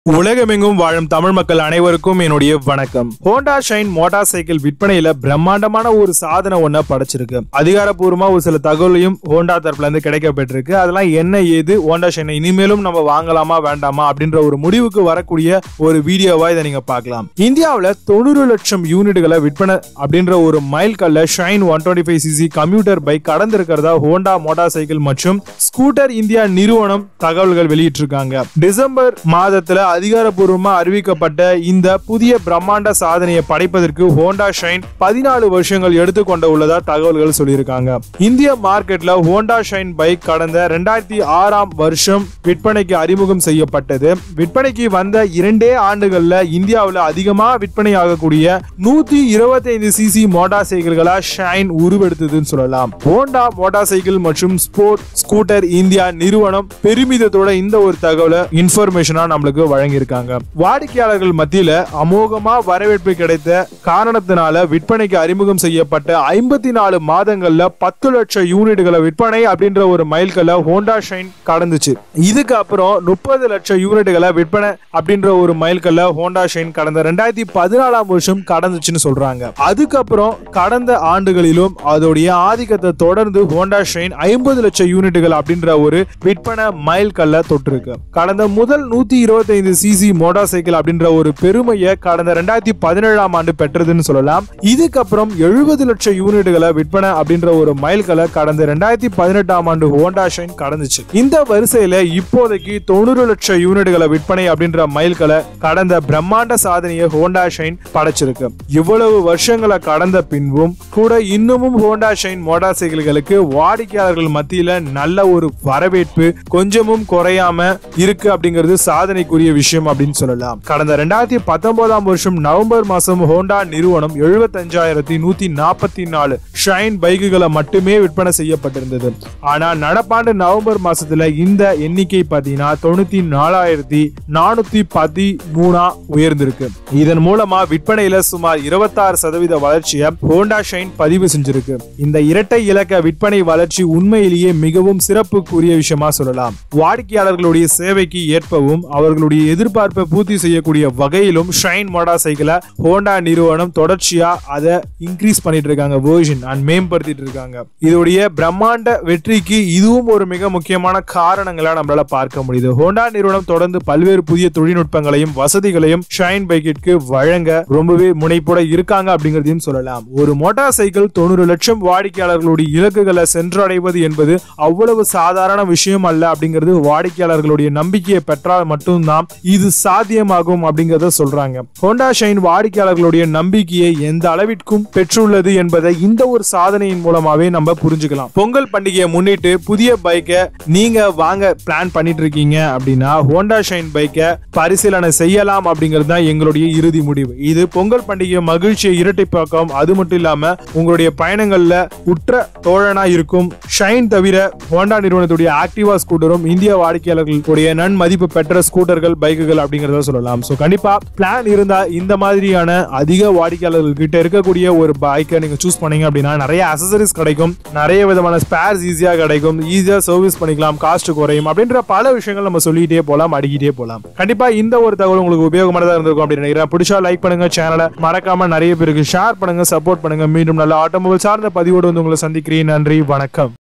உலகமெங்கும் வாழும் தமிழ் மக்கள் அனைவருக்கும் என்னுடைய வணக்கம் ஹோண்டா ஷைன் மோட்டார் சைக்கிள் விற்பனையில பிரம்மாண்டமான ஒரு சாதனை ஒன்ன படைச்சிருக்கு அதிகாரப்பூர்வமா ஒரு சில தகவலையும் ஹோண்டா தரப்புல இருந்து கிடைக்கப்பட்டிருக்கு அதெல்லாம் என்ன ஏது ஹோண்டா ஷைனை இனிமேலும் நம்ம வாங்கலாமா வேண்டாமா அப்படின்ற ஒரு முடிவுக்கு வரக்கூடிய ஒரு வீடியோவா இதை நீங்க பார்க்கலாம் இந்தியாவுல தொண்ணூறு லட்சம் யூனிட்டுகளை விற்பனை அப்படின்ற ஒரு மைல் கல்ல Shine one twenty five CC commuter bike கடந்திருக்கிறதா ஹோண்டா மோட்டார் சைக்கிள் மற்றும் ஸ்கூட்டர் இந்தியா நிறுவனம் தகவல்கள் வெளியிட்டிருக்காங்க டிசம்பர் மாதத்துல அதிகாரப்பூர்வமா அறிவிக்கப்பட்ட இந்த புதிய பிரம்மாண்ட சாதனையை படைப்பதற்கு ஹோண்டா ஷைன் பதினாலு வருஷங்கள் எடுத்துக்கொண்ட உள்ளதா தகவல்கள் சொல்லியிருக்காங்க இந்திய மார்க்கெட்ல ஹோண்டா ஷைன் பைக் கடந்த ரெண்டாயிரத்தி ஆறாம் வருஷம் விற்பனைக்கு அறிமுகம் செய்யப்பட்டது விற்பனைக்கு வந்த இரண்டே ஆண்டுகள்ல இந்தியாவுல அதிகமா விற்பனை ஆகக்கூடிய நூத்தி இருபத்தைந்து சிசி மோட்டார் சைக்கிள்களா ஷைன் உருவெடுத்ததுன்னு சொல்லலாம் ஹோண்டா மோட்டார் சைக்கிள் மற்றும் ஸ்போர்ட் ஸ்கூட்டர் இந்தியா நிறுவனம் பெருமிதத்தோட இந்த ஒரு தகவலை இன்ஃபர்மேஷனா நம்மளுக்கு வழங்கியிருக்காங்க வாடிக்கையாளர்கள் மத்தியில அமோகமா வரவேற்பு கிடைத்த காரணத்தினால விற்பனைக்கு அறிமுகம் செய்யப்பட்ட ஐம்பத்தி நாலு மாதங்கள்ல பத்து லட்சம் யூனிட்டுகளை விற்பனை அப்படின்ற ஒரு மைல்கல்ல ஹோண்டா ஷைன் கடந்துச்சு இதுக்கு அப்புறம் முப்பது லட்சம் யூனிட்டுகளை விற்பனை அப்படின்ற ஒரு மைல்கல்ல ஹோண்டா ஷைன் கடந்த ரெண்டாயிரத்தி பதினாலாம் வருஷம் கடந்துச்சுன்னு சொல்றாங்க அதுக்கப்புறம் கடந்த ஆண்டுகளிலும் அதோடைய ஆதிக்கத்தை தொடர்ந்து ஹோண்டா ஷைன் ஐம்பது லட்சம் யூனிட்டுகள் அப்படின்ற ஒரு விற்பனை மைல் கல்ல தொட்டிருக்கு கடந்த முதல் நூத்தி இருபத்தைந்து சிசி மோட்டார் சைக்கிள் அப்படின்ற ஒரு பெருமையை கடந்த ரெண்டாயிரத்தி பதினேழாம் ஆண்டு பெற்றதுன்னு சொல்லலாம் இதுக்கப்புறம் எழுபது லட்சம் யூனிட்டுகளை விற்பனை அப்படின்ற ஒரு மைல் கல்ல கடந்த ரெண்டாயிரத்தி பதினெட்டாம் ஆண்டு ஹோண்டா ஷைன் கடந்துச்சு இந்த வரிசையில இப்போதைக்கு தொண்ணூறு லட்சம் யூனிட்டுகளை விற்பனை அப்படின்ற மைல் கல்ல கடந்த பிரம்மாண்ட சாதனையை ஹோண்டா ஷைன் படைச்சிருக்கு இவ்வளவு வருஷங்களை கடந்த பின்பும் கூட இன்னமும் ஹோண்டா ஷைன் மோட்டார் சைக்கிள்களுக்கு வாடிக்கையாளர்கள் மத்தியில நல்ல ஒரு வரவேற்பு கொஞ்சமும் குறையாம இருக்கு அப்படிங்கிறது சாதனைக்குரிய விஷயம் அப்படின்னு சொல்லலாம் கடந்த ரெண்டாயிரத்தி பத்தொன்பதாம் வருஷம் நவம்பர் மாசம் ஹோண்டா நிறுவனம் எழுபத்தஞ்சாயிரத்தி நூத்தி நாற்பத்தி நாலு ஷைன் பைக்குகளை மட்டுமே விற்பனை செய்யப்பட்டிருந்தது ஆனா நடப்பாண்டு நவம்பர் மாசத்துல இந்த எண்ணிக்கை பாத்தீங்கன்னா தொண்ணூத்தி நாலாயிரத்தி நானூத்தி பதிமூணா உயர்ந்திருக்கு இதன் மூலமா விற்பனையில சுமார் இருபத்தாறு சதவீத வளர்ச்சியை ஹோண்டா ஷைன் பதிவு செஞ்சிருக்கு இந்த இரட்டை இலக்க விற்பனை வளர்ச்சி உண்மையிலேயே மிகவும் சிறப்புக்குரிய விஷயமா சொல்லலாம் வாடிக்கையாளர்களுடைய சேவைக்கு ஏற்பவும் அவர்களுடைய எதிர்பார்ப்பை பூர்த்தி செய்யக்கூடிய வகையிலும் ஷைன் மோட்டார் சைக்கிளை ஹோண்டா நிறுவனம் தொடர்ச்சியா அதை இன்க்ரீஸ் பண்ணிட்டு இருக்காங்க வேர்ஷன் அண்ட் மேம்படுத்திட்டு இருக்காங்க இதோடைய பிரம்மாண்ட வெற்றிக்கு இதுவும் ஒரு மிக முக்கியமான காரணங்களா நம்மளால பார்க்க முடியுது ஹோண்டா நிறுவனம் தொடர்ந்து பல்வேறு புதிய தொழில்நுட்பங்களையும் வசதிகளையும் ஷைன் பைக்கிற்கு வழங்க ரொம்பவே முனைப்போட இருக்காங்க அப்படிங்கிறதையும் சொல்லலாம் ஒரு மோட்டார் சைக்கிள் தொண்ணூறு லட்சம் வாடிக்கையாளர்களுடைய இலக்குகளை சென்றடைவது என்பது அவ்வளவு சாதாரண விஷயம் அல்ல அப்படிங்கிறது வாடிக்கையாளர்களுடைய நம்பிக்கையை பெற்றால் மட்டும்தான் இது சாத்தியமாகும் அப்படிங்கறத சொல்றாங்க ஹோண்டா ஷைன் வாடிக்கையாளர்களுடைய நம்பிக்கையை எந்த அளவிற்கும் பெற்றுள்ளது என்பதை இந்த ஒரு சாதனையின் மூலமாவே நம்ம புரிஞ்சுக்கலாம் பொங்கல் பண்டிகையை முன்னிட்டு புதிய பைக்கை நீங்க வாங்க பிளான் பண்ணிட்டு இருக்கீங்க அப்படின்னா ஹோண்டா ஷைன் பைக்கை பரிசீலனை செய்யலாம் அப்படிங்கிறது தான் எங்களுடைய இறுதி முடிவு இது பொங்கல் பண்டிகை மகிழ்ச்சியை இரட்டிப்பாக்கம் அது மட்டும் இல்லாம உங்களுடைய பயணங்கள்ல உற்ற தோழனா இருக்கும் ஷைன் தவிர ஹோண்டா நிறுவனத்துடைய ஆக்டிவா ஸ்கூட்டரும் இந்திய வாடிக்கையாளர்களுடைய நன்மதிப்பு பெற்ற ஸ்கூட்டர்கள் பைக்குகள் அப்படிங்கறத சொல்லலாம் சோ கண்டிப்பா பிளான் இருந்தா இந்த மாதிரியான அதிக வாடிக்கையாளர்கள் கிட்ட இருக்கக்கூடிய ஒரு பைக்கை நீங்க சூஸ் பண்ணீங்க அப்படின்னா நிறைய அசசரிஸ் கிடைக்கும் நிறைய விதமான ஸ்பேர்ஸ் ஈஸியா கிடைக்கும் ஈஸியா சர்வீஸ் பண்ணிக்கலாம் காஸ்ட் குறையும் அப்படின்ற பல விஷயங்கள் நம்ம சொல்லிட்டே போலாம் அடிக்கிட்டே போலாம் கண்டிப்பா இந்த ஒரு தகவல் உங்களுக்கு உபயோகமானதா இருந்திருக்கும் அப்படின்னு நினைக்கிறேன் பிடிச்சா லைக் பண்ணுங்க சேனலை மறக்காம நிறைய பேருக்கு ஷேர் பண்ணுங்க சப்போர்ட் பண்ணுங்க மீண்டும் நல்ல ஆட்டோமொபைல் சார்ந்த பதிவோடு வந்து உங்களை சந்திக்கிறேன் நன்றி வணக்கம்